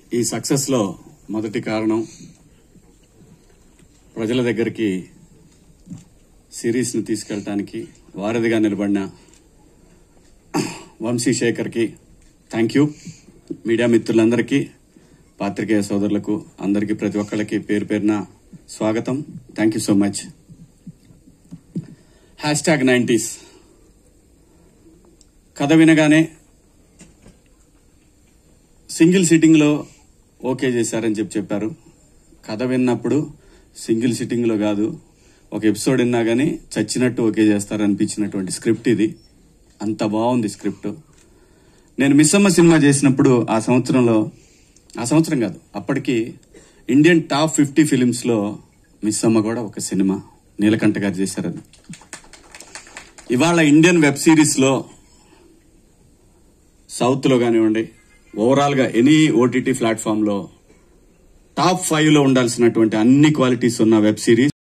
ఈ సక్సెస్ లో మొదటి కారణం ప్రజల దగ్గరికి సిరీస్ ను తీసుకెళ్ళటానికి వారధిగా నిలబడిన వంశీ శేఖర్ కి థ్యాంక్ యూ మీడియా మిత్రులందరికీ పాత్రికేయ సోదరులకు అందరికీ ప్రతి ఒక్కళ్ళకి పేరు పేరున స్వాగతం thank you so much hash tag nineties కథ వినగానే సింగిల్ సిట్టింగ్ లో ఓకే చేశారని చెప్పి చెప్పారు కథ విన్నప్పుడు సింగిల్ సిట్టింగ్ లో కాదు ఒక ఎపిసోడ్ విన్నా గానీ చచ్చినట్టు ఓకే చేస్తారనిపించినటువంటి స్క్రిప్ట్ ఇది అంత బాగుంది స్క్రిప్ట్ నేను మిస్సమ్మ సినిమా చేసినప్పుడు ఆ సంవత్సరంలో ఆ సంవత్సరం కాదు అప్పటికి ఇండియన్ టాప్ ఫిఫ్టీ ఫిలిమ్స్ లో మిస్సమ్మ కూడా ఒక సినిమా నీలకంఠ గారు చేశారని ఇవాళ ఇండియన్ వెబ్ సిరీస్ లో సౌత్ లో కానివ్వండి ఓవరాల్ గా ఎనీ ఓటీటీ ప్లాట్ఫామ్ లో టాప్ ఫైవ్ లో ఉండాల్సినటువంటి అన్ని క్వాలిటీస్ ఉన్న వెబ్ సిరీస్